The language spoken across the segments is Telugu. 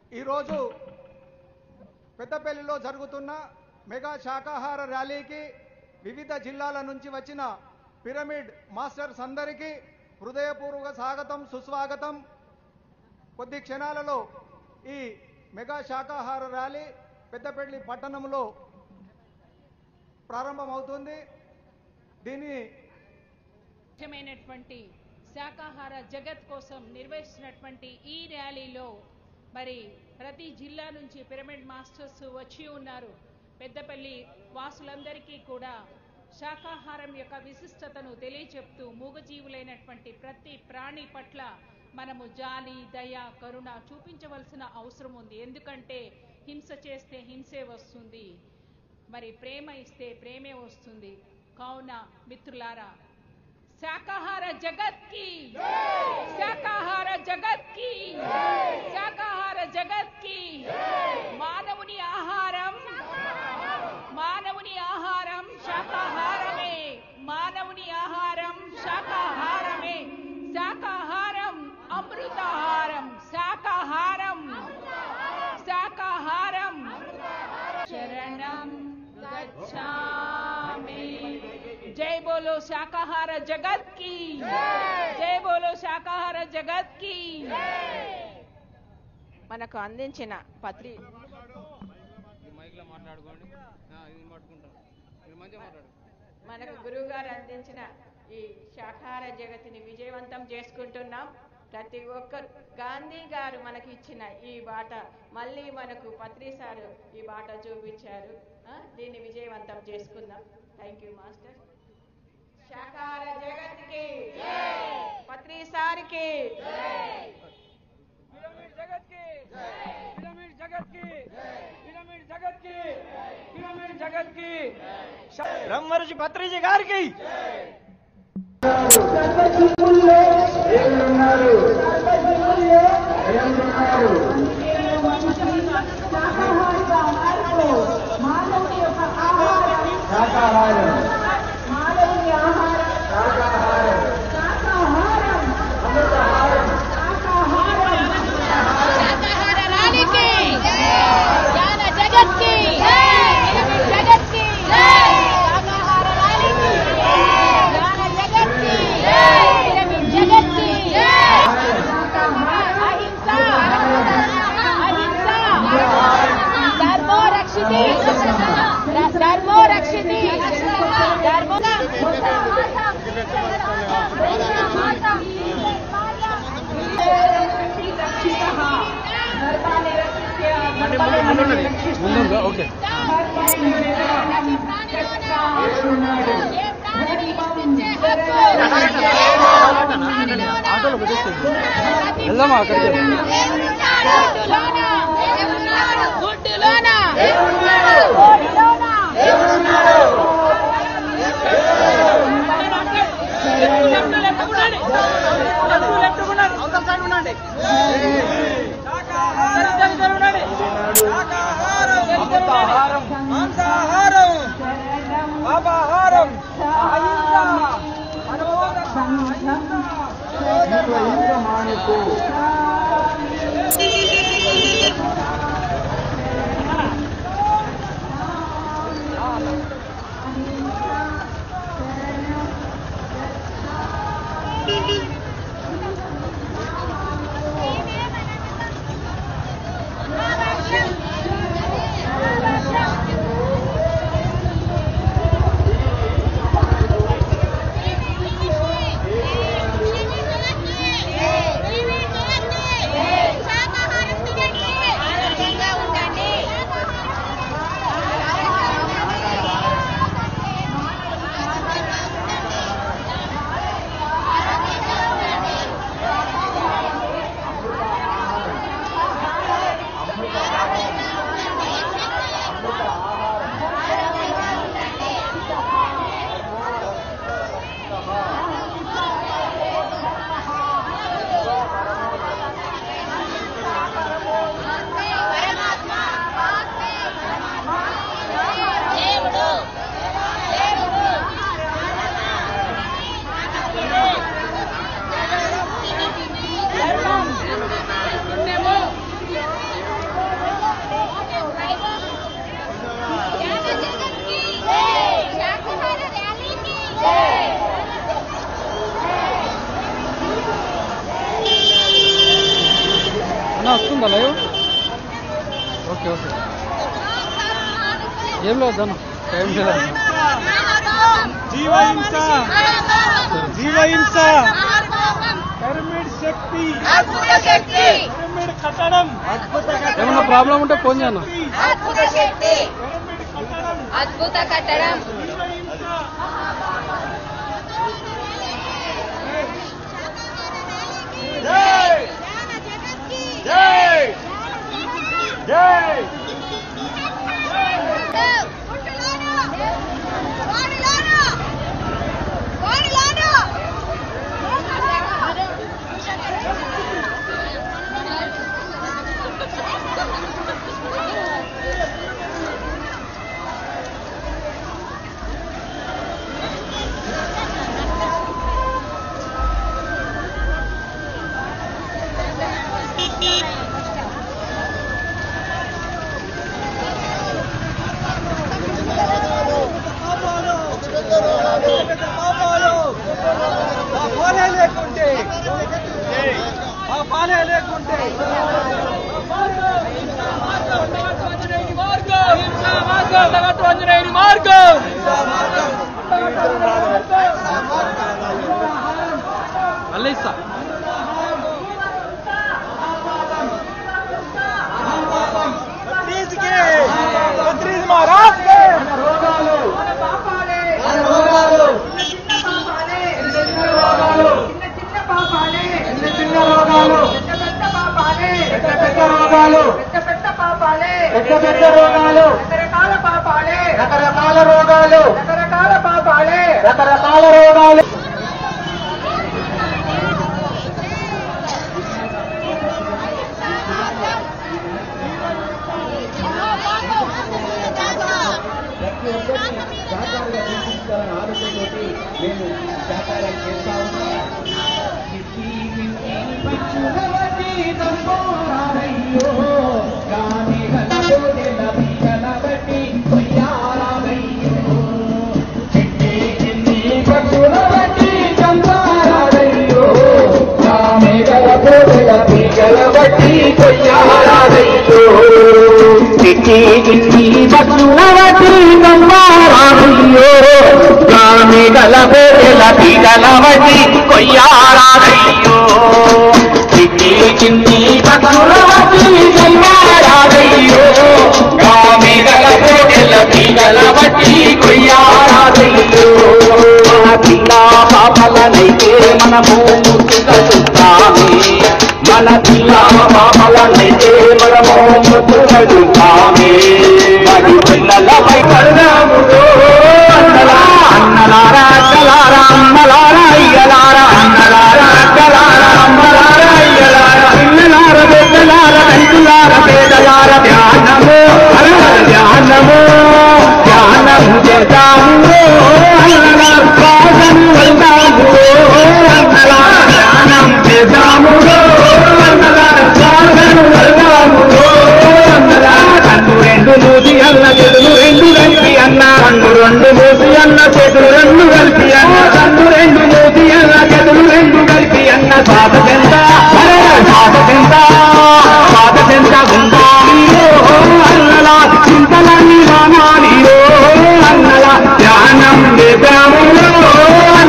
ఈరోజు పెద్దపల్లిలో జరుగుతున్న మెగా శాకాహార ర్యాలీకి వివిధ జిల్లాల నుంచి వచ్చిన పిరమిడ్ మాస్టర్స్ అందరికీ హృదయపూర్వక స్వాగతం సుస్వాగతం కొద్ది క్షణాలలో ఈ మెగా శాకాహార ర్యాలీ పెద్దపల్లి పట్టణంలో ప్రారంభమవుతుంది దీన్ని ముఖ్యమైనటువంటి శాకాహార జగత్ కోసం నిర్వహిస్తున్నటువంటి ఈ ర్యాలీలో మరి ప్రతి జిల్లా నుంచి పిరమిడ్ మాస్టర్స్ వచ్చి ఉన్నారు పెద్దపల్లి వాసులందరికీ కూడా శాకాహారం యొక్క విశిష్టతను తెలియచెప్తూ మూగజీవులైనటువంటి ప్రతి ప్రాణి పట్ల మనము జాలి దయ కరుణ చూపించవలసిన అవసరం ఉంది ఎందుకంటే హింస చేస్తే హింసే వస్తుంది మరి ప్రేమ ఇస్తే ప్రేమే వస్తుంది కావున మిత్రులారా శాకాహార జగత్ కి శాకాహార జగత్ కి శాకాహార జగత్ కి మానవుని ఆహారం మానవుని ఆహారం శాకాహారమే మానవుని ఆహారం శాకాహారమే శాకాహారం అమృతాహారం శాకాహారం శాకాహారం శరణం గచ్ఛామి జై బోలో శాకాహార జగత్ కి జై బోలో శాకాహార జగత్ కి మనకు అందించిన పత్రి ఈ మైక్లో మాట్లాడుకోండి ఆ, ఇది పట్టుకుంటాం మీరు మంచిగా మాట్లాడు మనకు గురువు గారు అందించిన ఈ శాకాహార జగతిని విజయవంతం చేసుకుంటున్నాం ప్రతి ఒక్కరు గాంధీ గారు మనకి ఇచ్చిన ఈ బాట మళ్ళీ మనకు పత్రి సారు ఈ బాట చూపించారు ఆ, దీన్ని విజయవంతం చేసుకుందాం థ్యాంక్ యూ మాస్టర్ శాకాహార జగత్కి పత్రి సార్కి పిరమిడ్ జగత్ కి పిరమిడ్ జగత్ కి పిరమిడ్ జగత్ కి పిరమిడ్ జగత్ కి బ్రహ్మర్షి పత్రిజీ గారికి శాకాహార రాణికి జ్ఞాన జగత్కి జగత్కి శాకాహార రాణికి జ్ఞాన జగత్కి జగత్కి అహింస అహింస ధర్మో రక్షితి ధర్మో రక్షితి ధర్మో ఓకే వెళ్దామా అక్కడికి మాంసాహారం మాంసాహారం పాపాహారం అహింస ఆరోగ్యంగా ఉండండి ఆరోగ్యంగా నడుస్తుందా లైవ్ ఓకే ఓకే ఏం లేదు ధను టైం లేదా జీవహింస జీవహింస పిరమిడ్ శక్తి అద్భుత శక్తి పిరమిడ్ కట్టడం ఏమన్నా ప్రాబ్లం ఉంటే ఫోన్ చేయను అద్భుత శక్తి పిరమిడ్ కట్టడం అద్భుత కట్టడం జీవహింస జై జై జై పాపాలే లేకుంటే పాపాలే లేకుంటే మళ్ళీ ఇస్తా बकरीद के बकरीद महाराज के రకరకాల రోగాలు రకరకాల పాపాలే రకరకాల రోగాలు పాపలనైతే మనము ముద్దుగా చూస్తామే మన పిల్ల పాపలనైతే మనము ముద్దుగా చూస్తామే మరి పిల్లలపై కరుణాముడు అన్నలా అన్నలారా అక్కలారా అమ్మలారా అయ్యలారా అన్నలారా అక్కలారా అమ్మలారా అయ్యలారా పిల్లలార బిడ్డలార తండ్రులార పేదలార ధ్యానము అలల ధ్యానము ధ్యానము చేద్దాము అన్నలా శ్వాసను వెళ్దాము అన్నలా ధ్యానం చేద్దాము అన్నలా శ్వాసను వెళ్దాము అన్నలా కన్ను రెండు మూసి అన్న చేతులు రెండు కలిపి అన్న కన్ను రెండు మూసి అన్న చేతులు రెండు కలిపి అన్న కన్ను రెండు మూసి అన్న చేతులు రెండు కలిపి అన్న సాధ చెంత సాధ చెంత సాధ చెంత గుండాలిలో అన్నలా చింతలన్నీ మానాలిలో అన్నలా ధ్యానం చేద్దాము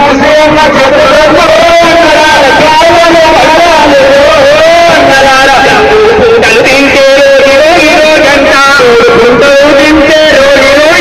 మూసేయన్న చేతులలో నరాల కాళ్ళను పడాలి నరాల గుంటలు తింటే రోజు రోజు రోజంట గుంటలు తింటే రోజు రోజు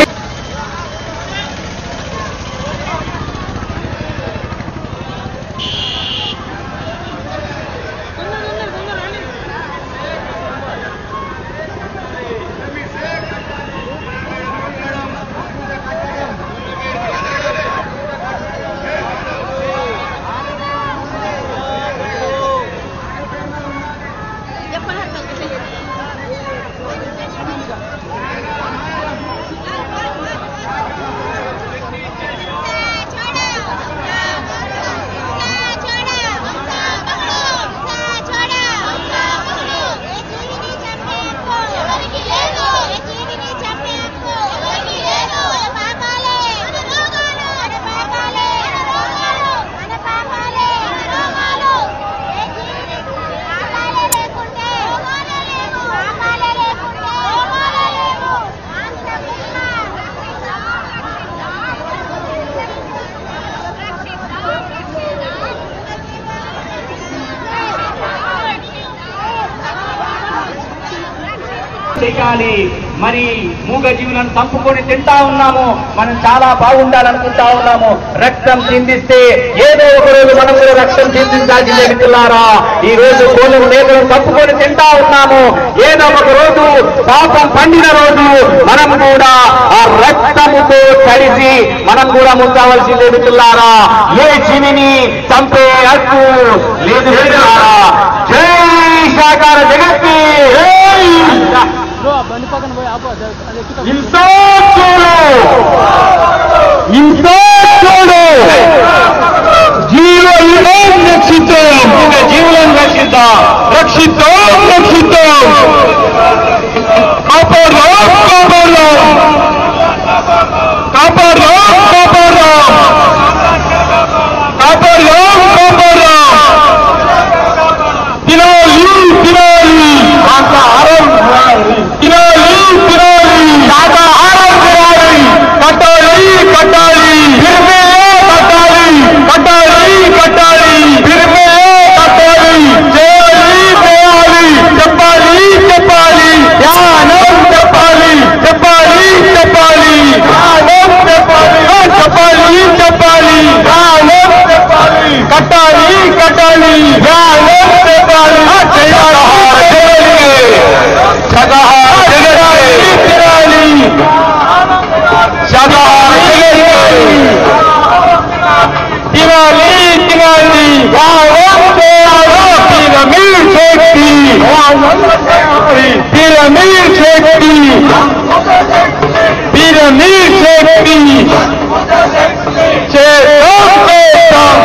చేయాలి మరి మూగ జీవులను చంపుకొని తింటా ఉన్నాము మనం చాలా బాగుండాలనుకుంటా ఉన్నాము రక్తం చిందిస్తే ఏదో ఒక రోజు మనం కూడా రక్తం చిందించాల్సిందే మిత్రులారా ఈ రోజు కోళ్ళను మేకలను చంపుకొని తింటా ఉన్నాము ఏదో ఒక రోజు పాపం పండిన రోజు మనం కూడా ఆ రక్తముతో తడిసి మనం కూడా ముద్దవలసిందే మిత్రులారా ఏ జీవిని చంపే హక్కు లేదు మిత్రులారా జై శాకార జగత్తి జై బ్రో ఆ బండి పక్కన పోయి ఆపు అది అది ఎక్కుతా ఇంతో చూడు ఇంతో చూడు జీవ ఇవం రక్షితం ఇంకా జీవులను రక్షిద్దాం రక్షిద్దాం రక్షిద్దాం కాపాడదాం కాపాడదాం కాపాడదాం కాపాడదాం కాపాడదాం కాపాడదాం తినాలి తినాలి శాకాహారం తినాలి తినాలి శాకాహారం తినాలి కట్టాలి కట్టాలి బిర్మే కట్టాలి కట్టాలి కట్టాలి బిర్మే కట్టాలి చేయాలి చేయాలి చెప్పాలి చెప్పాలి ధ్యానం చెప్పాలి చెప్పాలి చెప్పాలి ధ్యానం చెప్పాలి ఆ, చెప్పాలి చెప్పాలి ధ్యానం చెప్పాలి కట్టాలి కట్టాలి ధ్యానం చెప్పాలి ఆ, చేయాలి సగహార జగత్తే తినాలి సగహార జగత్తే తినాలి తినాలి ధ్యానం చేయాలి పిరమిడ్ శక్తి పిరమిడ్ శక్తి పిరమిడ్ శక్తి చేద్దాం చేద్దాం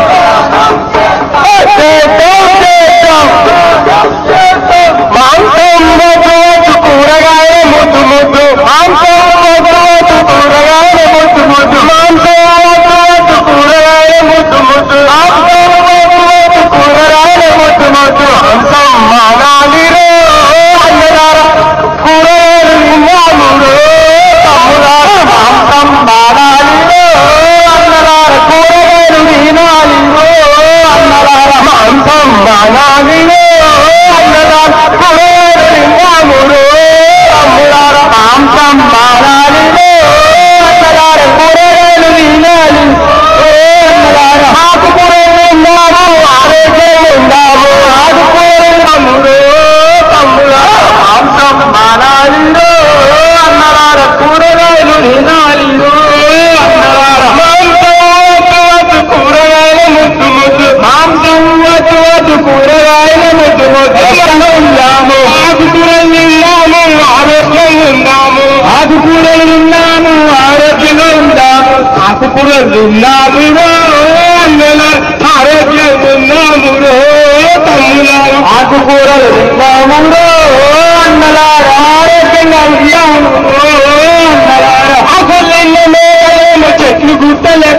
మాంసం మొదలు కూరగాయ ముద్దు ముద్దు మాంసం మొదలు కూరగాయ ముద్దు ముద్దు మాంసం మొదలు కూరగాయ ముద్దు ముద్దు మాంసం మొదలు కూరగాయ ముద్దు ముద్దు మాంసం మానాలిరో అన్నదార కూరగాయలు నిన్నామురో తమ్ముడార మాంసం మానాలిరో అన్నదార కూరగాయలు నినాలిరో అన్నదార మాంసం మానాలిరో అన్నదార కూరగాయలు నిన్నామురో తమ్ముడార మాంసం మానాలిరో అన్నదార కూరగాయలు నినాలి ఓ అన్నదార ఆకుకూరలు ఉన్నాము ఆరోగ్యం ఉన్నాము ఆకుకూరలు తమ్ముడు తమ్ముడా మాంసం మానాలిరో అన్నదార కూరగాయలు నినాలిరో అన్నదార మాంసం వద్దు కూరగాయల ముద్దు ముద్దు మాంసం వద్దు వద్దు కూరగాయల ముద్దు ముద్దు ఉన్నాము ఆకుకూరలు తిన్నాము ఆరోగ్యం ఉన్నాము ఆకుకూరలు తిన్నాము ఆరోగ్యంగా ఉందాము ఆకుకూరలు తిన్నాము అన్నదార ఆరోగ్యం ఉన్నాము తమ్ములారు ఆకుకూరలు తిన్నాము అన్నదార ఆరోగ్యంగా ఉన్నాము అన్నదార ఆకులు చెట్లు గుట్టలే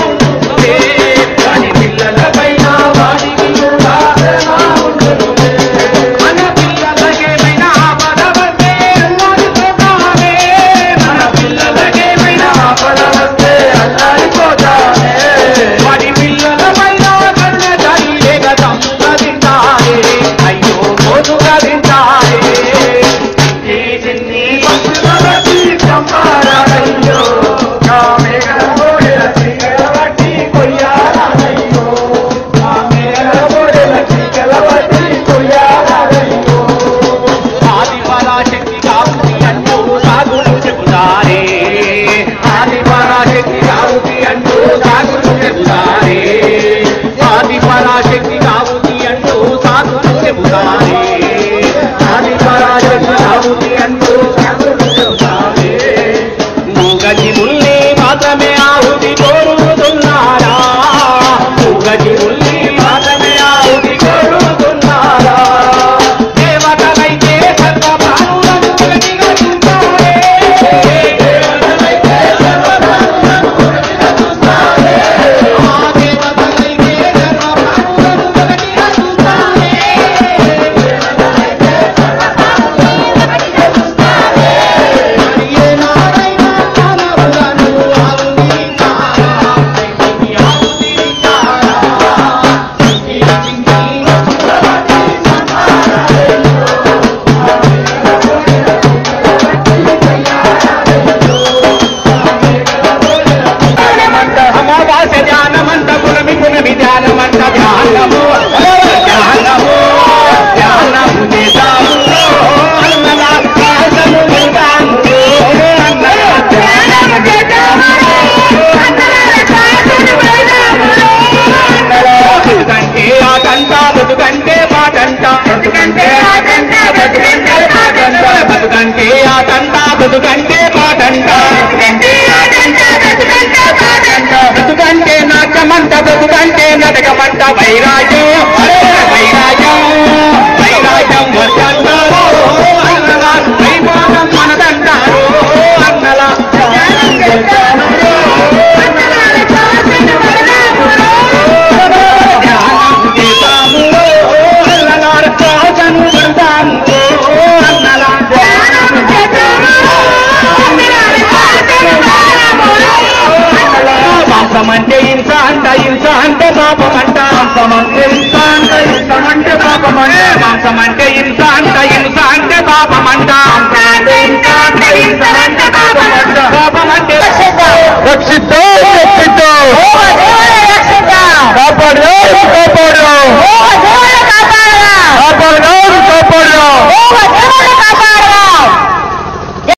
వాడి పిల్లల సంపారాలయ్యో నా మేఘల కోడెల చీకల బట్టి కొయ్యాలయ్యో నా మేఘల కోడెల చీకల బట్టి కొయ్యాలయ్యో ఆది పరాశక్తి కావుతి అంటూ సాగులు చెబుతారే ఆది పరాశక్తి కావుతి అంటూ సాగులు చెబుతారే ఆది పరాశక్తి కావుతి అంటూ సాగులు చెబుతారే ఆది పరాశక్తి కావుతి అంటూ సాగులు చెబుతారే మూగజి ముల్లి మాత్రమే ఆహుతి కోరుతున్నారా మూగజి ముల్లి మాత్రమే ఆహుతి కోరుతున్నారా దేవతలైతే సర్వభానులను ఒకటిగా చూస్తారే దేవతలైతే సర్వభానులను ఒకటిగా చూస్తారే ఆ దేవతలైతే సర్వభానులను ఒకటిగా చూస్తారే దేవతలైతే సర్వభానులను ఒకటిగా చూస్తారే మరి ఏనాడైనా మానవులను ఆవునించారా ఆవునించారా చింకి చింకి ధ్యానమంట అమావాస ధ్యానమంట గుణమి గుణమి ధ్యానమంట ధ్యానము ధ్యానము ధ్యానము చేశాము అన్నలా ధ్యానము చేశాము అన్నలా ధ్యానము చేశాము బతుకంటే ఆ గంట బతుకంటే పాటంట బతుకంటే ఆ గంట బతుకంటే పాటంట బతుకంటే ఆ గంట బతుకంటే పాటంట బతుకంటే ఆ గంట బతుకంటే పాటంట బతుకంటే నాట్యమంట బతుకంటే నటకమంట వైరాగ్యం వైరాగ్యం వైరాగ్యం వర్షంటారు అన్నలా వైభోగం మనదంటారు అన్నలా ధ్యానం చేశాము అన్నలారు రాజను పడతాము అన్నలా ధ్యానం మాంసమంటే హింస అంట హింస అంటే పాపమంట మాంసమంటే హింస అంట హింసమంటే పాపమంట మాంసమంటే హింస అంట హింస అంటే పాపమంట పాపమంటే రక్షిద్దాం